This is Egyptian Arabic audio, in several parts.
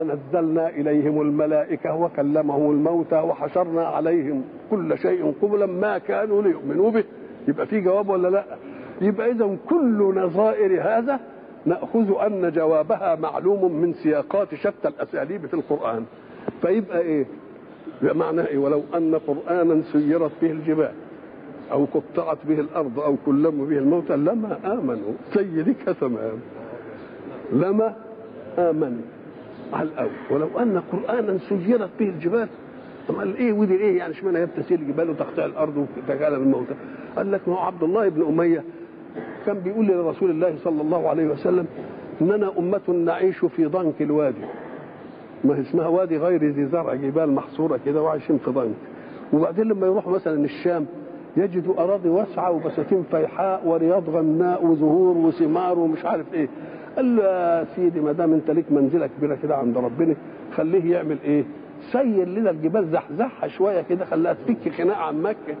نزلنا إليهم الملائكة وكلمهم الموتى وحشرنا عليهم كل شيء قبلا ما كانوا ليؤمنوا به يبقى في جواب ولا لا يبقى إذا كل نظائر هذا نأخذ أن جوابها معلوم من سياقات شتى الأساليب في القرآن فيبقى إيه معناه إيه ولو أن قرآنا سيرت به الجبال أو قطعت به الأرض أو كلموا به الموتى لما آمنوا سيدك تمام لما آمنوا على الأول ولو أن قرآنا سيرت به الجبال طب قال ايه ودي ايه يعني اشمعنى هي تسير الجبال وتقطع الارض وتجعل الموتى قال لك ما هو عبد الله بن اميه كان بيقول لرسول الله صلى الله عليه وسلم اننا امه نعيش في ضنك الوادي ما اسمها وادي غير ذي زرع جبال محصوره كده وعايشين في ضنك وبعدين لما يروحوا مثلا الشام يجدوا اراضي واسعه وبساتين فيحاء ورياض غناء وزهور وثمار ومش عارف ايه قال له يا سيدي ما دام انت ليك منزله كبيره كده عند ربنا خليه يعمل ايه؟ سير لنا الجبال زحزحها شويه كده خليها تفك خناق عن مكه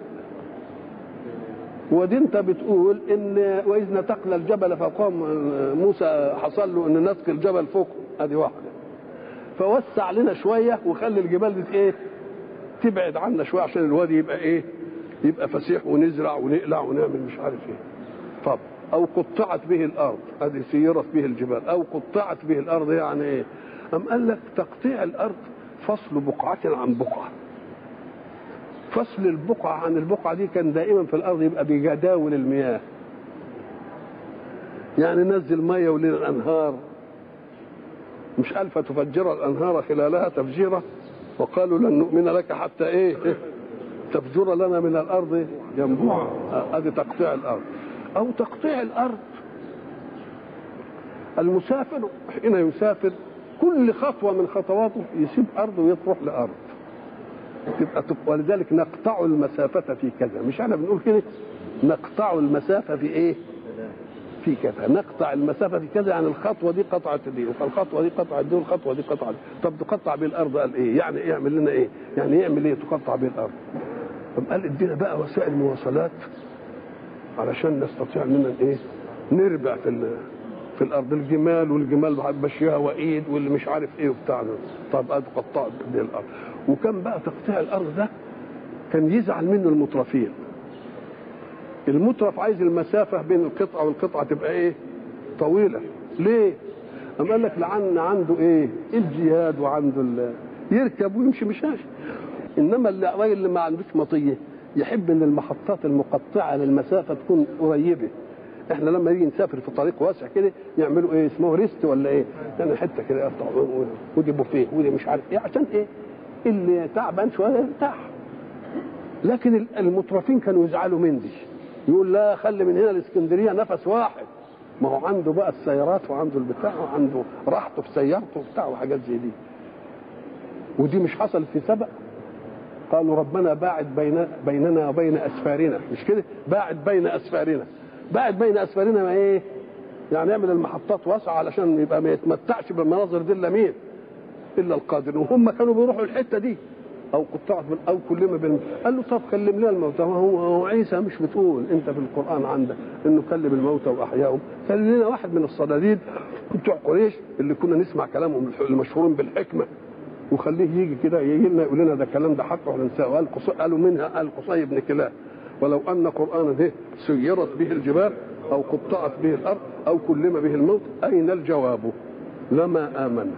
ودي انت بتقول ان واذ نتقنا الجبل فقام موسى حصل له ان نتق الجبل فوق ادي واحده فوسع لنا شويه وخلي الجبال دي ايه تبعد عنا شويه عشان الوادي يبقى ايه يبقى فسيح ونزرع ونقلع ونعمل مش عارف ايه طب او قطعت به الارض ادي سيرت به الجبال او قطعت به الارض يعني ايه ام قال لك تقطيع الارض فصل بقعه عن بقعه فصل البقعة عن البقعة دي كان دائما في الأرض يبقى بجداول المياه يعني نزل مية ولنا الأنهار مش قال فتفجر الأنهار خلالها تفجيرا وقالوا لن نؤمن لك حتى إيه تفجر لنا من الأرض ينبوعا هذه تقطيع الأرض أو تقطيع الأرض المسافر حين يسافر كل خطوة من خطواته يسيب أرض ويطرح لأرض تبقى ولذلك نقطع المسافة في كذا مش احنا بنقول كده نقطع المسافة في ايه في كذا نقطع المسافة في كذا يعني الخطوة دي قطعت دي والخطوة دي قطعت دي والخطوة دي قطعت دي طب تقطع بيه الأرض قال ايه يعني ايه يعمل لنا ايه يعني يعمل ايه تقطع بيه الأرض طب قال ادينا بقى وسائل مواصلات علشان نستطيع اننا ايه نربع في في الارض الجمال والجمال بمشيها وايد واللي مش عارف ايه وبتاع طب ادي قطعت بيه الارض وكان بقى تقطيع الارض ده كان يزعل منه المترفين المترف عايز المسافه بين القطعه والقطعه تبقى ايه طويله ليه أم قال لك لعن عنده ايه الجهاد وعنده ال... يركب ويمشي مشاش انما الراجل اللي ما عندوش مطيه يحب ان المحطات المقطعه للمسافه تكون قريبه احنا لما نيجي نسافر في طريق واسع كده يعملوا ايه اسمه ريست ولا ايه يعني حته كده يقطع ودي بوفيه ودي مش عارف ايه عشان ايه اللي تعبان شويه يرتاح لكن المترفين كانوا يزعلوا من دي يقول لا خلي من هنا الاسكندريه نفس واحد ما هو عنده بقى السيارات وعنده البتاع وعنده راحته في سيارته وبتاع وحاجات زي دي ودي مش حصل في سبق قالوا ربنا باعد بين بيننا وبين اسفارنا مش كده باعد بين اسفارنا باعد بين اسفارنا ما ايه يعني يعمل المحطات واسعه علشان يبقى ما يتمتعش بالمناظر دي الا مين الا القادر وهم كانوا بيروحوا الحته دي او قطعت من او كلمه بال قال له طب كلم لنا الموتى هو هو عيسى مش بتقول انت في القران عندك انه كلم الموتى واحياهم كلم لنا واحد من الصناديد بتوع قريش اللي كنا نسمع كلامهم المشهورين بالحكمه وخليه يجي كده يجي لنا يقول لنا ده الكلام ده حق ولا نساه قال قالوا منها قال قصي بن كلاب ولو ان قرانا ده سيرت به الجبال او قطعت به الارض او كلم به الموت اين الجواب لما امن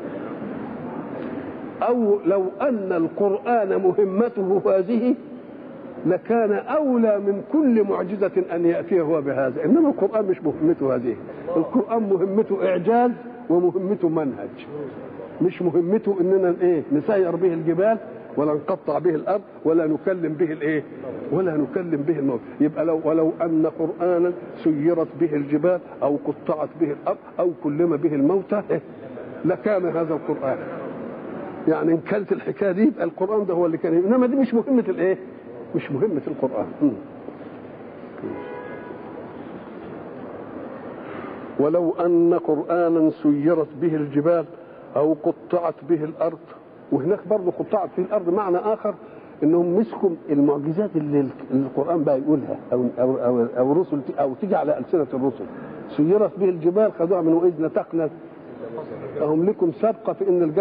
أو لو أن القرآن مهمته هذه لكان أولى من كل معجزة أن يأتي هو بهذا إنما القرآن مش مهمته هذه القرآن مهمته إعجاز ومهمته منهج مش مهمته إننا إيه نسير به الجبال ولا نقطع به الأرض ولا نكلم به الإيه ولا نكلم به الموت يبقى لو ولو أن قرآنا سيرت به الجبال أو قطعت به الأرض أو كلم به الموتى إيه؟ لكان هذا القرآن يعني ان كانت الحكايه دي يبقى القران ده هو اللي كان انما دي مش مهمه الايه؟ مش مهمه القران م. ولو ان قرانا سيرت به الجبال او قطعت به الارض وهناك برضه قطعت في الارض معنى اخر انهم مسكوا المعجزات اللي القران بقى يقولها او او او, أو رسل او تيجي على السنه الرسل سيرت به الجبال خدوها من واذ نتقنا فهم لكم سابقه في ان الجبل